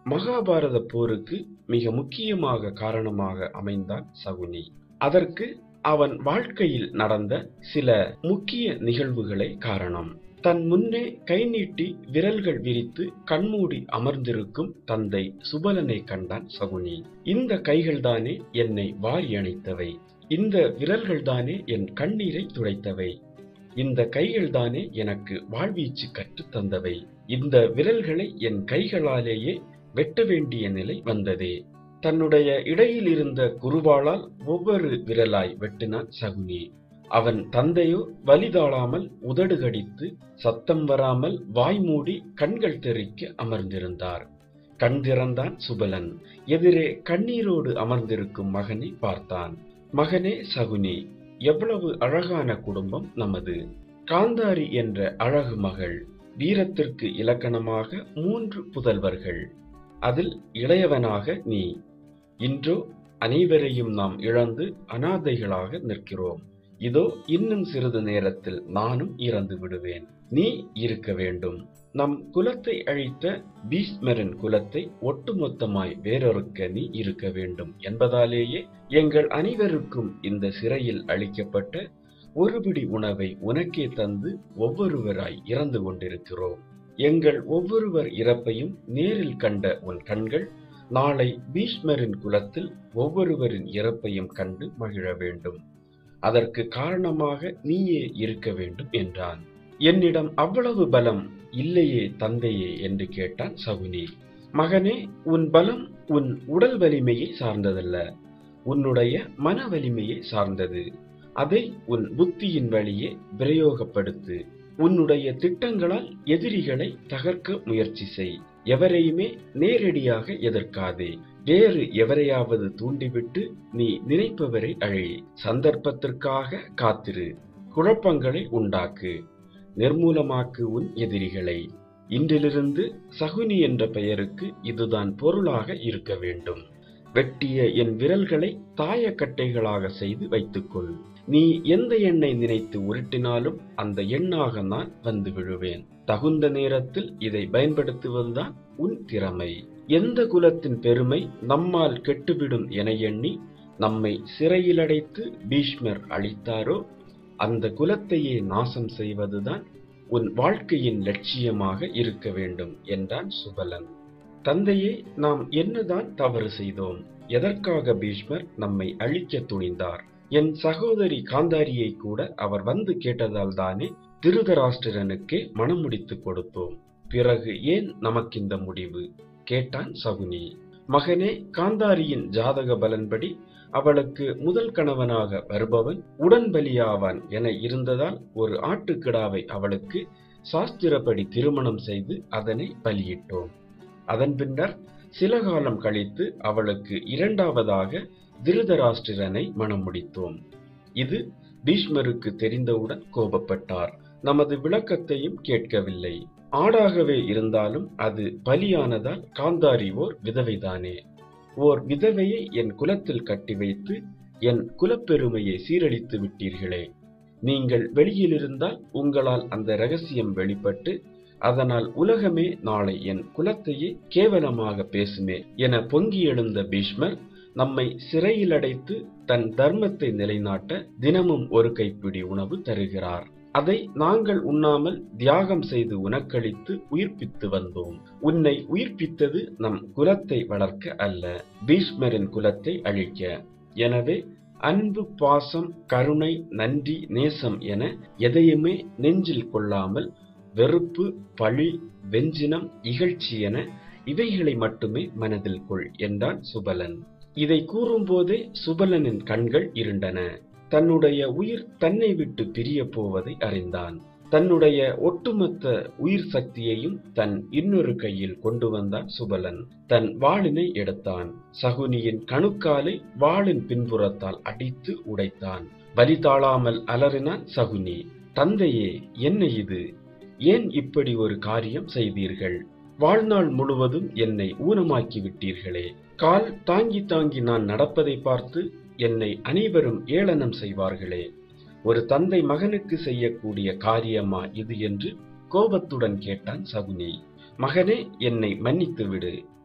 மகாபாரத போருக்கு மிக முக்கியமாக காரணமாக அமைந்தான் சகுனி அதற்கு அவன் வாழ்க்கையில் நடந்த சில முக்கிய நிகழ்வுகளே காரணம் தன் முன்னே கை நீட்டி விரல்கள் விரித்து கண்மூடி அமர்ந்திருக்கும் தந்தை சுபலனை கண்டான் சகுனி இந்த கைகள்தானே என்னை வாரி அணைத்தவை இந்த விரல்கள்தானே என் கண்ணீரை துடைத்தவை இந்த கைகள்தானே எனக்கு வாழ்வீச்சு கற்றுத் தந்தவை இந்த விரல்களை என் கைகளாலேயே வெட்ட வேண்டிய நிலை வந்ததே தன்னுடைய இடையில் இருந்த குருவாளால் ஒவ்வொரு விரலாய் வெட்டினான் சகுனி அவன் தந்தையோ வலிதாளாமல் உதடு கடித்து சத்தம் வராமல் வாய் மூடி கண்கள் தெறிக்க அமர்ந்திருந்தார் கண் திறந்தான் சுபலன் எதிரே கண்ணீரோடு அமர்ந்திருக்கும் மகனை பார்த்தான் மகனே சகுனி எவ்வளவு அழகான குடும்பம் நமது காந்தாரி என்ற அழகு மகள் வீரத்திற்கு இலக்கணமாக மூன்று புதல்வர்கள் அதில் இளையவனாக நீ இன்றோ அனைவரையும் நாம் இழந்து அனாதைகளாக நிற்கிறோம் இதோ இன்னும் சிறிது நேரத்தில் நானும் இறந்து விடுவேன் நீ இருக்க வேண்டும் நம் குலத்தை அழித்த பீஷ்மரின் குலத்தை ஒட்டுமொத்தமாய் வேறொருக்க நீ இருக்க வேண்டும் என்பதாலேயே எங்கள் அனைவருக்கும் இந்த சிறையில் அளிக்கப்பட்ட ஒருபிடி உணவை உனக்கே தந்து ஒவ்வொருவராய் இறந்து கொண்டிருக்கிறோம் எங்கள் ஒவ்வொருவர் இறப்பையும் நேரில் கண்ட உன் கண்கள் நாளை பீஷ்மரின் குலத்தில் ஒவ்வொருவரின் இறப்பையும் கண்டு மகிழ வேண்டும் அதற்கு காரணமாக நீயே இருக்க வேண்டும் என்றான் என்னிடம் அவ்வளவு பலம் இல்லையே தந்தையே என்று கேட்டான் சகுனி மகனே உன் பலம் உன் உடல் வலிமையை சார்ந்ததல்ல உன்னுடைய மன வலிமையை சார்ந்தது அதை உன் புத்தியின் வழியே பிரயோகப்படுத்து உன்னுடைய திட்டங்களால் எதிரிகளை தகர்க்க முயற்சி செய் எவரையுமே நேரடியாக எதிர்க்காதே வேறு எவரையாவது தூண்டிவிட்டு நீ நினைப்பவரை அழி சந்தர்ப்பத்திற்காக காத்திரு குழப்பங்களை உண்டாக்கு நிர்மூலமாக்கு உன் எதிரிகளை இன்றிலிருந்து சகுனி என்ற பெயருக்கு இதுதான் பொருளாக இருக்க வேண்டும் வெட்டிய என் விரல்களை தாயக்கட்டைகளாக செய்து வைத்துக்கொள் நீ எந்த எண்ணை நினைத்து உருட்டினாலும் அந்த எண்ணாக நான் வந்து விழுவேன் தகுந்த நேரத்தில் இதை பயன்படுத்துவதுதான் உன் திறமை எந்த குலத்தின் பெருமை நம்மால் கெட்டுவிடும் என எண்ணி நம்மை சிறையிலடைத்து பீஷ்மர் அளித்தாரோ அந்த குலத்தையே நாசம் செய்வதுதான் உன் வாழ்க்கையின் லட்சியமாக இருக்க வேண்டும் என்றான் சுபலன் தந்தையே நாம் என்னதான் தவறு செய்தோம் எதற்காக பீஷ்மர் நம்மை அழிக்க துணிந்தார் என் சகோதரி காந்தாரியை கூட அவர் வந்து கேட்டதால் தானே திருதராஷ்டிரனுக்கே மனம் முடித்துக் கொடுத்தோம் பிறகு ஏன் நமக்கிந்த முடிவு கேட்டான் சகுனி மகனே காந்தாரியின் ஜாதக பலன்படி அவளுக்கு முதல் கணவனாக வருபவன் உடன்பலியாவான் என இருந்ததால் ஒரு ஆட்டுக்கிடாவை அவளுக்கு சாஸ்திரப்படி திருமணம் செய்து அதனை பலியிட்டோம் அதன் பின்னர் சில காலம் கழித்து அவளுக்கு இரண்டாவதாக திருதராஷ்டிரனை மணம் முடித்தோம் இது பீஷ்மருக்கு தெரிந்தவுடன் கோபப்பட்டார் நமது விளக்கத்தையும் கேட்கவில்லை ஆடாகவே இருந்தாலும் அது பலியானதால் காந்தாரி ஓர் விதவைதானே ஓர் விதவையை என் குலத்தில் கட்டி வைத்து என் குலப்பெருமையை சீரழித்து விட்டீர்களே நீங்கள் வெளியிலிருந்தால் உங்களால் அந்த ரகசியம் வெளிப்பட்டு அதனால் உலகமே நாளை என் குலத்தையே கேவலமாக பேசுமே என பொங்கி எழுந்த பீஷ்மர் நம்மை சிறையில் அடைத்து தன் தர்மத்தை நிலைநாட்ட தினமும் ஒரு கைப்பிடி உணவு தருகிறார் அதை நாங்கள் உண்ணாமல் தியாகம் செய்து உனக்களித்து உயிர்ப்பித்து வந்தோம் உன்னை உயிர்ப்பித்தது நம் குலத்தை வளர்க்க அல்ல பீஷ்மரின் குலத்தை அழிக்க எனவே அன்பு பாசம் கருணை நன்றி நேசம் என எதையுமே நெஞ்சில் கொள்ளாமல் வெறுப்பு பழி வெஞ்சினம் இகழ்ச்சி என இவைகளை மட்டுமே மனதில் கொள் என்றான் சுபலன் இதை கூறும்போதே சுபலனின் கண்கள் இருண்டன தன்னுடைய உயிர் தன்னை விட்டு பிரிய போவதை அறிந்தான் தன்னுடைய ஒட்டுமொத்த உயிர் சக்தியையும் தன் இன்னொரு கையில் கொண்டு வந்தான் சுபலன் தன் வாளினை எடுத்தான் சகுனியின் கணுக்காலை வாளின் பின்புறத்தால் அடித்து உடைத்தான் வலி தாழாமல் அலறினான் சகுனி தந்தையே என்ன இது ஏன் இப்படி ஒரு காரியம் செய்தீர்கள் வாழ்நாள் முழுவதும் என்னை ஊனமாக்கி விட்டீர்களே கால் தாங்கி தாங்கி நான் நடப்பதை பார்த்து என்னை அனைவரும் ஏளனம் செய்வார்களே ஒரு தந்தை மகனுக்கு செய்யக்கூடிய காரியமா இது என்று கோபத்துடன் கேட்டான் சகுனி மகனே என்னை மன்னித்து விடு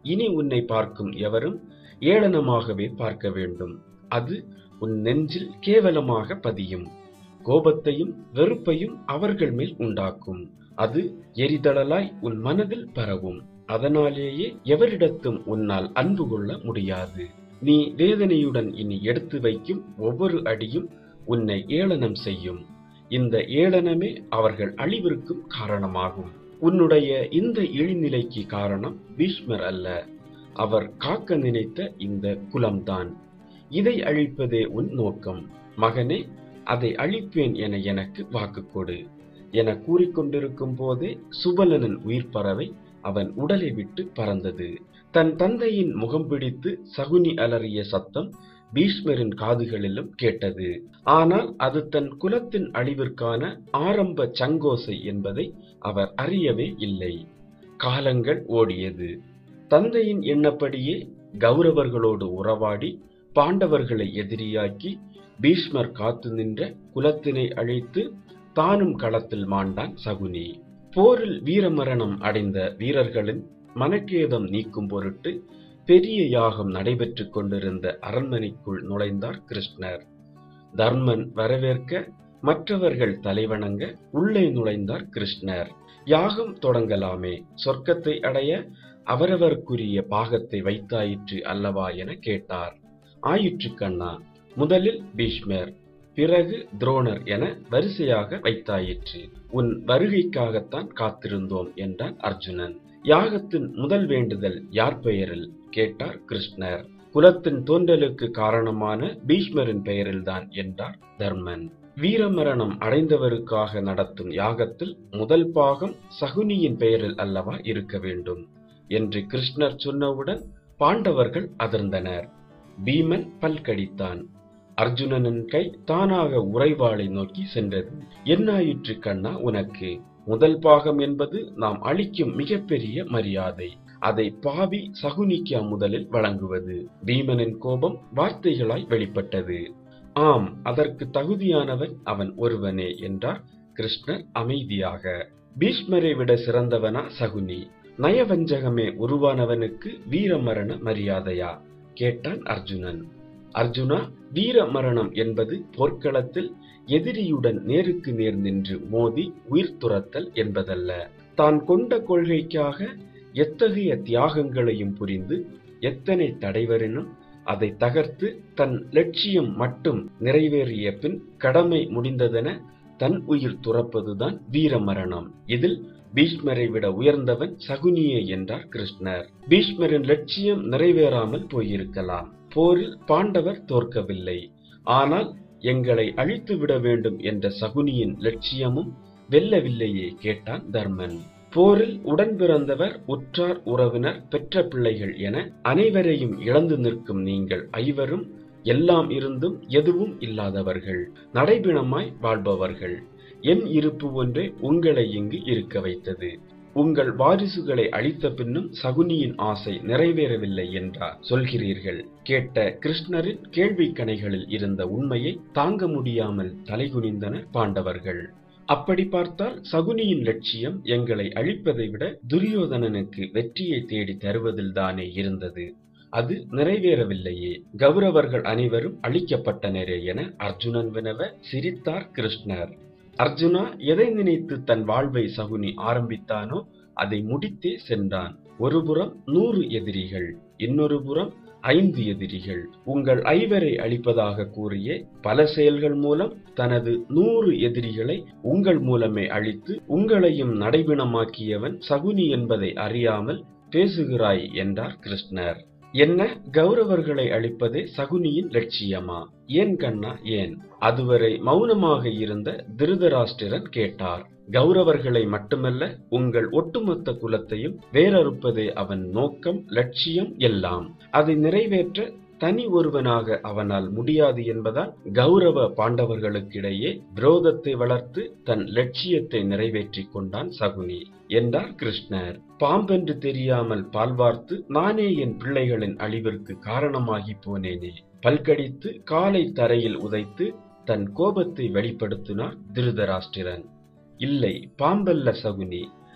இனி உன்னை பார்க்கும் எவரும் ஏளனமாகவே பார்க்க வேண்டும் அது உன் நெஞ்சில் கேவலமாக பதியும் கோபத்தையும் வெறுப்பையும் அவர்கள் மேல் உண்டாக்கும் அது எரிதழலாய் உன் மனதில் பரவும் அதனாலேயே எவரிடத்தும் உன்னால் அன்பு கொள்ள முடியாது நீ வேதனையுடன் இனி எடுத்து வைக்கும் ஒவ்வொரு அடியும் உன்னை ஏளனம் செய்யும் இந்த ஏளனமே அவர்கள் அழிவிற்கும் காரணமாகும் உன்னுடைய இந்த இழிநிலைக்கு காரணம் பீஷ்மர் அல்ல அவர் காக்க நினைத்த இந்த குலம்தான் இதை அழிப்பதே உன் நோக்கம் மகனே அதை அழிப்பேன் என எனக்கு வாக்கு கொடு என கூறிக்கொண்டிருக்கும் போதே சுபலனின் உயிர் பறவை அவன் உடலை விட்டு பறந்தது தன் தந்தையின் முகம் பிடித்து சகுனி அலறிய சத்தம் பீஷ்மரின் காதுகளிலும் கேட்டது ஆனால் அது தன் குலத்தின் அழிவிற்கான ஆரம்ப சங்கோசை என்பதை அவர் அறியவே இல்லை காலங்கள் ஓடியது தந்தையின் எண்ணப்படியே கௌரவர்களோடு உறவாடி பாண்டவர்களை எதிரியாக்கி பீஷ்மர் காத்து நின்ற குலத்தினை அழித்து தானும் களத்தில் மாண்டான் சகுனி போரில் வீரமரணம் அடைந்த வீரர்களின் மனக்கேதம் நீக்கும் பொருட்டு பெரிய யாகம் நடைபெற்றுக் கொண்டிருந்த அரண்மனைக்குள் நுழைந்தார் கிருஷ்ணர் தர்மன் வரவேற்க மற்றவர்கள் தலைவணங்க உள்ளே நுழைந்தார் கிருஷ்ணர் யாகம் தொடங்கலாமே சொர்க்கத்தை அடைய அவரவருக்குரிய பாகத்தை வைத்தாயிற்று அல்லவா என கேட்டார் ஆயிற்று கண்ணா முதலில் பீஷ்மர் பிறகு துரோணர் என வரிசையாக வைத்தாயிற்று உன் வருகைக்காகத்தான் காத்திருந்தோம் என்றான் அர்ஜுனன் யாகத்தின் முதல் வேண்டுதல் யார் பெயரில் கேட்டார் கிருஷ்ணர் குலத்தின் தோன்றலுக்கு காரணமான பீஷ்மரின் பெயரில்தான் என்றார் தர்மன் வீரமரணம் அடைந்தவருக்காக நடத்தும் யாகத்தில் முதல் பாகம் சகுனியின் பெயரில் அல்லவா இருக்க வேண்டும் என்று கிருஷ்ணர் சொன்னவுடன் பாண்டவர்கள் அதிர்ந்தனர் பீமன் பல்கடித்தான் அர்ஜுனனின் கை தானாக உறைவாளை நோக்கி சென்றது என்னாயிற்று கண்ணா உனக்கு முதல் பாகம் என்பது நாம் அளிக்கும் மிகப்பெரிய மரியாதை அதை பாவி சகுனிக்கா முதலில் வழங்குவது பீமனின் கோபம் வார்த்தைகளாய் வெளிப்பட்டது ஆம் அதற்கு தகுதியானவன் அவன் ஒருவனே என்றார் கிருஷ்ணர் அமைதியாக பீஷ்மரை விட சிறந்தவனா சகுனி நயவஞ்சகமே உருவானவனுக்கு வீரமரண மரியாதையா கேட்டான் அர்ஜுனன் அர்ஜுனா வீர மரணம் என்பது போர்க்களத்தில் எதிரியுடன் நேருக்கு நேர் நின்று மோதி உயிர் துறத்தல் என்பதல்ல தான் கொண்ட கொள்கைக்காக எத்தகைய தியாகங்களையும் புரிந்து எத்தனை தடைவரினும் அதை தகர்த்து தன் லட்சியம் மட்டும் நிறைவேறிய பின் கடமை முடிந்ததென தன் உயிர் துறப்பதுதான் வீர மரணம் இதில் பீஷ்மரை விட உயர்ந்தவன் சகுனியே என்றார் கிருஷ்ணர் பீஷ்மரின் லட்சியம் நிறைவேறாமல் போயிருக்கலாம் போரில் பாண்டவர் தோற்கவில்லை ஆனால் எங்களை அழித்து விட வேண்டும் என்ற சகுனியின் லட்சியமும் வெல்லவில்லையே கேட்டான் தர்மன் போரில் உடன் பிறந்தவர் உற்றார் உறவினர் பெற்ற பிள்ளைகள் என அனைவரையும் இழந்து நிற்கும் நீங்கள் ஐவரும் எல்லாம் இருந்தும் எதுவும் இல்லாதவர்கள் நடைபிணமாய் வாழ்பவர்கள் என் இருப்பு ஒன்றே உங்களை இங்கு இருக்க வைத்தது உங்கள் வாரிசுகளை அழித்த பின்னும் சகுனியின் ஆசை நிறைவேறவில்லை என்றார் சொல்கிறீர்கள் கேட்ட கிருஷ்ணரின் கேள்வி கணைகளில் இருந்த உண்மையை தாங்க முடியாமல் தலைகுனிந்தனர் பாண்டவர்கள் அப்படி பார்த்தால் சகுனியின் லட்சியம் எங்களை அழிப்பதை விட துரியோதனனுக்கு வெற்றியை தேடி தருவதில் தானே இருந்தது அது நிறைவேறவில்லையே கௌரவர்கள் அனைவரும் அழிக்கப்பட்டனரே என அர்ஜுனன் வினவ சிரித்தார் கிருஷ்ணர் அர்ஜுனா எதை நினைத்து தன் வாழ்வை சகுனி ஆரம்பித்தானோ அதை முடித்தே சென்றான் ஒருபுறம் நூறு எதிரிகள் இன்னொரு புறம் ஐந்து எதிரிகள் உங்கள் ஐவரை அழிப்பதாக கூறிய பல செயல்கள் மூலம் தனது நூறு எதிரிகளை உங்கள் மூலமே அழித்து உங்களையும் நடைபிணமாக்கியவன் சகுனி என்பதை அறியாமல் பேசுகிறாய் என்றார் கிருஷ்ணர் என்ன கௌரவர்களை அழிப்பதே சகுனியின் லட்சியமா ஏன் கண்ணா ஏன் அதுவரை மௌனமாக இருந்த திருதராஷ்டிரன் கேட்டார் கௌரவர்களை மட்டுமல்ல உங்கள் ஒட்டுமொத்த குலத்தையும் வேறறுப்பதே அவன் நோக்கம் லட்சியம் எல்லாம் அதை நிறைவேற்ற தனி ஒருவனாக அவனால் முடியாது என்பதால் கௌரவ பாண்டவர்களுக்கிடையே விரோதத்தை வளர்த்து தன் லட்சியத்தை நிறைவேற்றிக் கொண்டான் சகுனி என்றார் கிருஷ்ணர் பாம்பென்று தெரியாமல் பால்வார்த்து நானே என் பிள்ளைகளின் அழிவிற்கு காரணமாகி போனேனே பல்கடித்து காலை தரையில் உதைத்து தன் கோபத்தை வெளிப்படுத்தினார் திருதராஷ்டிரன் இல்லை பாம்பல்ல சகுனி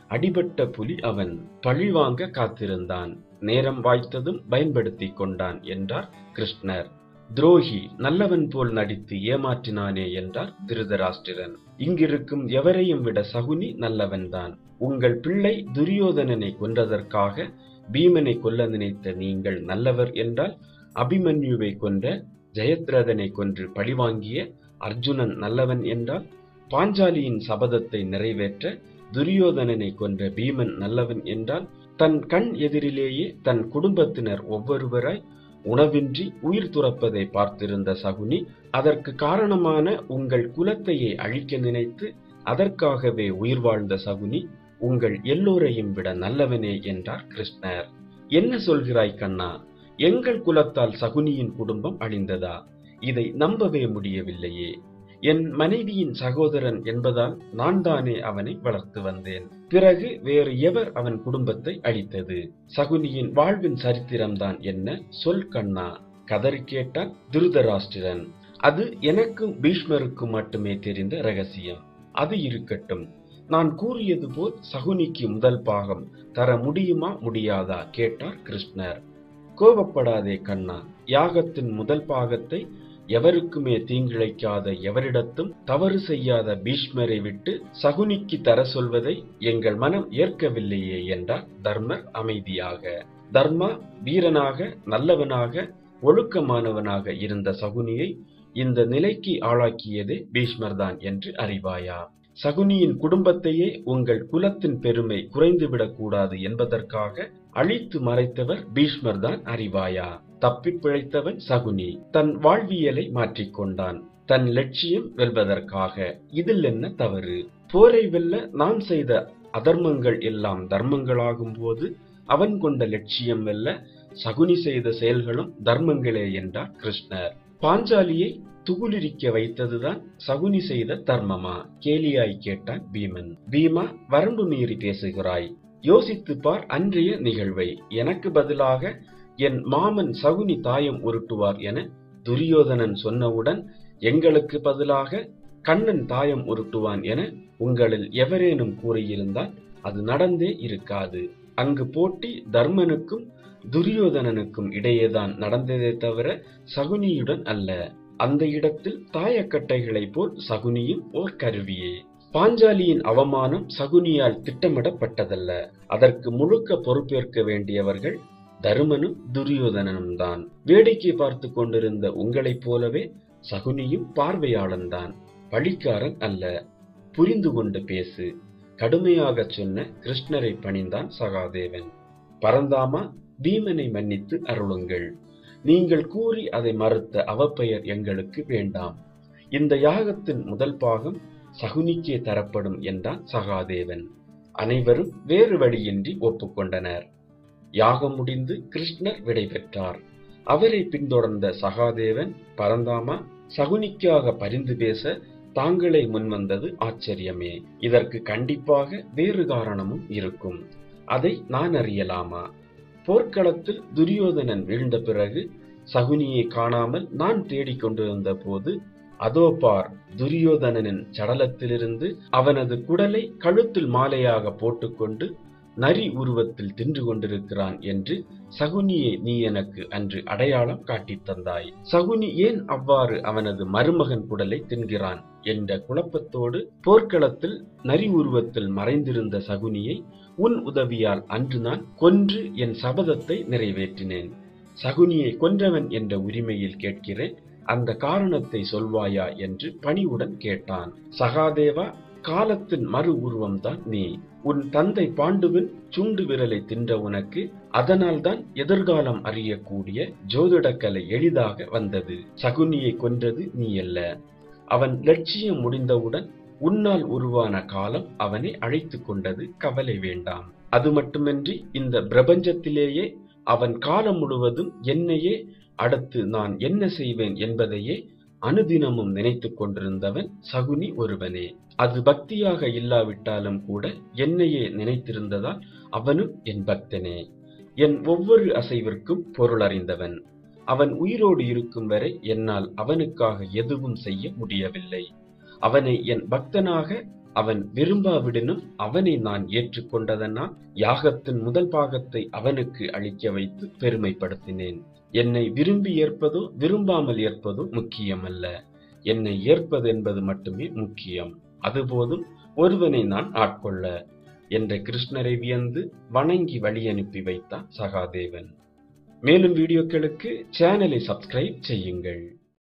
அடிபட்ட புலி அவன் பழிவாங்க காத்திருந்தான் நேரம் வாய்த்ததும் பயன்படுத்திக் கொண்டான் என்றார் கிருஷ்ணர் துரோகி நல்லவன் போல் நடித்து ஏமாற்றினானே என்றார் திருதராஷ்டிரன் இங்கிருக்கும் எவரையும் விட சகுனி நல்லவன்தான் உங்கள் பிள்ளை துரியோதனனை கொன்றதற்காக பீமனை கொல்ல நினைத்த நீங்கள் நல்லவர் என்றால் அபிமன்யுவை கொன்ற ஜெயத்ரதனை கொன்று பழிவாங்கிய அர்ஜுனன் நல்லவன் என்றால் பாஞ்சாலியின் சபதத்தை நிறைவேற்ற துரியோதனனை கொன்ற பீமன் நல்லவன் என்றால் தன் கண் எதிரிலேயே தன் குடும்பத்தினர் ஒவ்வொருவராய் உணவின்றி உயிர் துறப்பதை பார்த்திருந்த சகுனி அதற்கு காரணமான உங்கள் குலத்தையே அழிக்க நினைத்து அதற்காகவே உயிர் வாழ்ந்த சகுனி உங்கள் எல்லோரையும் விட நல்லவனே என்றார் கிருஷ்ணர் என்ன சொல்கிறாய் கண்ணா எங்கள் குலத்தால் சகுனியின் குடும்பம் அழிந்ததா இதை நம்பவே முடியவில்லையே என் மனைவியின் சகோதரன் என்பதால் நான் தானே அவனை வளர்த்து வந்தேன் பிறகு வேறு எவர் அவன் குடும்பத்தை அழித்தது சகுனியின் வாழ்வின் சரித்திரம்தான் என்ன சொல் கண்ணா கதறி கேட்டான் திருதராஷ்டிரன் அது எனக்கும் பீஷ்மருக்கும் மட்டுமே தெரிந்த ரகசியம் அது இருக்கட்டும் நான் கூறியது போல் சகுனிக்கு முதல் பாகம் தர முடியுமா முடியாதா கேட்டார் கிருஷ்ணர் கோபப்படாதே கண்ணா யாகத்தின் முதல் பாகத்தை எவருக்குமே தீங்கிழைக்காத எவரிடத்தும் தவறு செய்யாத பீஷ்மரை விட்டு சகுனிக்கு தர சொல்வதை எங்கள் மனம் ஏற்கவில்லையே என்றார் தர்மர் அமைதியாக தர்மா வீரனாக நல்லவனாக ஒழுக்கமானவனாக இருந்த சகுனியை இந்த நிலைக்கு ஆளாக்கியதே பீஷ்மர்தான் என்று அறிவாயா சகுனியின் குடும்பத்தையே உங்கள் குலத்தின் பெருமை குறைந்துவிடக் கூடாது என்பதற்காக அழித்து மறைத்தவர் பீஷ்மர்தான் அறிவாயா தப்பி பிழைத்தவன் சகுனி தன் வாழ்வியலை மாற்றிக்கொண்டான் தன் லட்சியம் வெல்வதற்காக இதில் என்ன தவறு போரை வெல்ல நாம் செய்த அதர்மங்கள் எல்லாம் தர்மங்களாகும் போது அவன் கொண்ட லட்சியம் வெல்ல சகுனி செய்த செயல்களும் தர்மங்களே என்றார் கிருஷ்ணர் பாஞ்சாலியை துகுலிரிக்க வைத்ததுதான் சகுனி செய்த தர்மமா கேலியாய் கேட்டான் பீமன் பீமா வரம்பு மீறி பேசுகிறாய் யோசித்து பார் அன்றைய நிகழ்வை எனக்கு பதிலாக என் மாமன் சகுனி தாயம் உருட்டுவார் என துரியோதனன் சொன்னவுடன் எங்களுக்கு பதிலாக கண்ணன் தாயம் உருட்டுவான் என உங்களில் எவரேனும் கூறியிருந்தால் அது நடந்தே இருக்காது அங்கு போட்டி தர்மனுக்கும் துரியோதனனுக்கும் இடையேதான் நடந்ததே தவிர சகுனியுடன் அல்ல அந்த இடத்தில் தாயக்கட்டைகளைப் போல் சகுனியும் ஓர் கருவியே பாஞ்சாலியின் அவமானம் சகுனியால் திட்டமிடப்பட்டதல்ல அதற்கு முழுக்க பொறுப்பேற்க வேண்டியவர்கள் தருமனும் துரியோதனனும் தான் வேடிக்கை பார்த்து கொண்டிருந்த உங்களைப் போலவே சகுனியும் பார்வையாளன் தான் பழிக்காரன் அல்ல புரிந்து கொண்டு பேசு கடுமையாகச் சொன்ன கிருஷ்ணரை பணிந்தான் சகாதேவன் பரந்தாமா பீமனை மன்னித்து அருளுங்கள் நீங்கள் கூறி அதை மறுத்த அவப்பெயர் எங்களுக்கு வேண்டாம் இந்த யாகத்தின் முதல் பாகம் சகுனிக்கே தரப்படும் என்றான் சகாதேவன் அனைவரும் வேறு வழியின்றி ஒப்புக்கொண்டனர் யாகம் முடிந்து கிருஷ்ணர் விடைபெற்றார் அவரை பின்தொடர்ந்த சகாதேவன் பரந்தாமா சகுனிக்காக பரிந்து பேச தாங்களே முன்வந்தது ஆச்சரியமே இதற்கு கண்டிப்பாக வேறு காரணமும் இருக்கும் அதை நான் அறியலாமா போர்க்களத்தில் துரியோதனன் வீழ்ந்த பிறகு சகுனியை காணாமல் நான் தேடிக்கொண்டிருந்த போது அதோ பார் துரியோதனனின் சடலத்திலிருந்து அவனது குடலை கழுத்தில் மாலையாக போட்டுக்கொண்டு நரி உருவத்தில் தின்று கொண்டிருக்கிறான் என்று சகுனியை நீ எனக்கு அன்று அடையாளம் காட்டித் தந்தாய் சகுனி ஏன் அவ்வாறு அவனது மருமகன் குடலை தின்கிறான் என்ற குழப்பத்தோடு போர்க்களத்தில் நரி உருவத்தில் மறைந்திருந்த சகுனியை உன் உதவியால் அன்று நான் கொன்று என் சபதத்தை நிறைவேற்றினேன் சகுனியை கொன்றவன் என்ற உரிமையில் கேட்கிறேன் அந்த காரணத்தை சொல்வாயா என்று பணிவுடன் கேட்டான் சகாதேவா காலத்தின் மறு உருவம்தான் நீ உன் தந்தை பாண்டுவின் சுண்டு விரலை தின்ற உனக்கு அதனால்தான் எதிர்காலம் அறியக்கூடிய ஜோதிடக்கலை எளிதாக வந்தது சகுனியை கொன்றது நீ அல்ல அவன் லட்சியம் முடிந்தவுடன் உன்னால் உருவான காலம் அவனை அழைத்து கொண்டது கவலை வேண்டாம் அது மட்டுமின்றி இந்த பிரபஞ்சத்திலேயே அவன் காலம் முழுவதும் என்னையே அடுத்து நான் என்ன செய்வேன் என்பதையே அனுதினமும் நினைத்துக் கொண்டிருந்தவன் சகுனி ஒருவனே அது பக்தியாக இல்லாவிட்டாலும் கூட என்னையே நினைத்திருந்ததால் அவனும் என் பக்தனே என் ஒவ்வொரு அசைவிற்கும் பொருள் அறிந்தவன் அவன் உயிரோடு இருக்கும் வரை என்னால் அவனுக்காக எதுவும் செய்ய முடியவில்லை அவனை என் பக்தனாக அவன் விரும்பாவிடனும் அவனை நான் ஏற்றுக்கொண்டதனால் யாகத்தின் முதல் பாகத்தை அவனுக்கு அளிக்க வைத்து பெருமைப்படுத்தினேன் என்னை விரும்பி ஏற்பதோ விரும்பாமல் ஏற்பதோ முக்கியமல்ல என்னை ஏற்பது என்பது மட்டுமே முக்கியம் அதுபோதும் ஒருவனை நான் ஆட்கொள்ள என்ற கிருஷ்ணரை வியந்து வணங்கி வழி அனுப்பி வைத்தான் சகாதேவன் மேலும் வீடியோக்களுக்கு சேனலை சப்ஸ்கிரைப் செய்யுங்கள்